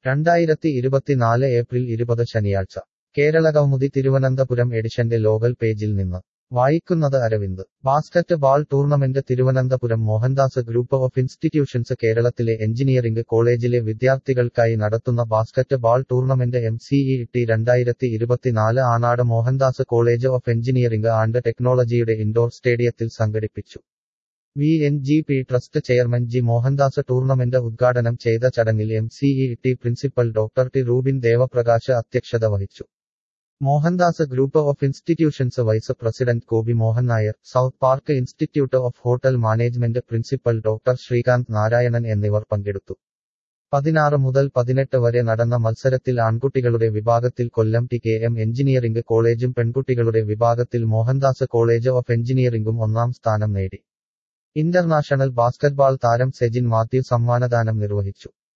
രണ്ടായിരത്തി ഇരുപത്തിനാല് ഏപ്രിൽ ഇരുപത് ശനിയാഴ്ച കേരളകൗമുദി തിരുവനന്തപുരം എഡിഷന്റെ ലോകൽ പേജിൽ നിന്ന് വായിക്കുന്നത് Aravind basketball tournament Thiruvananthapuram Mohandas group of institutions കേരളത്തിലെ എഞ്ചിനീയറിംഗ് കോളേജിലെ വിദ്യാർത്ഥികൾക്കായി നടത്തുന്ന basketball tournament M CET രണ്ടായിരത്തി ഇരുപത്തിനാല് Anad Mohandas college of engineering and ടെക്നോളജിയുടെ ഇൻഡോർ സ്റ്റേഡിയത്തിൽ സംഘടിപ്പിച്ചു V N G P trust chairman G Mohandas tournament ഉദ്ഘാടനം ചെയ്ത ചടങ്ങിൽ M CET principal doctor T Rubin Devaprakash അധ്യക്ഷത വഹിച്ചു Mohandas group of institutions vice president Kobi Mohan Nair south park institute of hotel management principal doctor Srikanth Narayanan എന്നിവർ പങ്കെടുത്തു പതിനാറ് മുതൽ പതിനെട്ട് വരെ നടന്ന മത്സരത്തിൽ ആൺകുട്ടികളുടെ വിഭാഗത്തിൽ Kollam T K M engineering കോളേജും പെൺകുട്ടികളുടെ വിഭാഗത്തിൽ മോഹൻദാസ് കോളേജ് ഓഫ് എഞ്ചിനീയറിംഗും ഒന്നാം സ്ഥാനം നേടി ഇന്റർനാഷണൽ ബാസ്കറ്റ്ബാൾ താരം സെജിൻ മാത്യു സമ്മാനദാനം നിർവഹിച്ചു